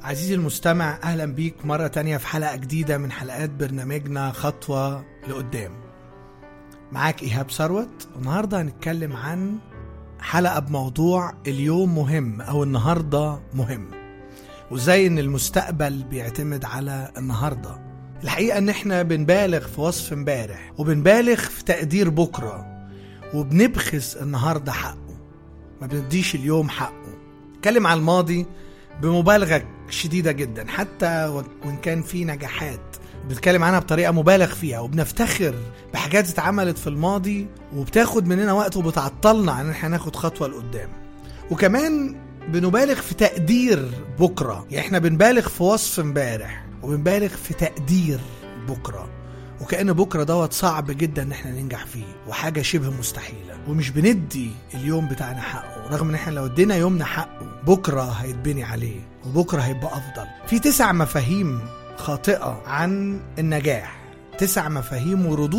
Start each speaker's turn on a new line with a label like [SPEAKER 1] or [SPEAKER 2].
[SPEAKER 1] عزيزي المستمع أهلا بيك مرة تانية في حلقة جديدة من حلقات برنامجنا خطوة لقدام معاك إيهاب ثروت النهاردة هنتكلم عن حلقة بموضوع اليوم مهم أو النهاردة مهم وازاي ان المستقبل بيعتمد على النهاردة الحقيقة ان احنا بنبالغ في وصف امبارح وبنبالغ في تقدير بكرة وبنبخس النهاردة حقه ما بنديش اليوم حقه اتكلم عن الماضي بمبالغة شديدة جدا حتى وان كان في نجاحات بنتكلم عنها بطريقة مبالغ فيها وبنفتخر بحاجات اتعملت في الماضي وبتاخد مننا وقت وبتعطلنا عن ان احنا ناخد خطوة لقدام وكمان بنبالغ في تقدير بكرة يعني احنا بنبالغ في وصف امبارح وبنبالغ في تقدير بكرة وكأن بكرة دوت صعب جدا ان احنا ننجح فيه وحاجة شبه مستحيلة ومش بندي اليوم بتاعنا حقه رغم ان احنا لو ادينا يومنا حقه بكرة هيتبني عليه وبكرة هيبقى افضل في تسع مفاهيم خاطئة عن النجاح تسع مفاهيم وردود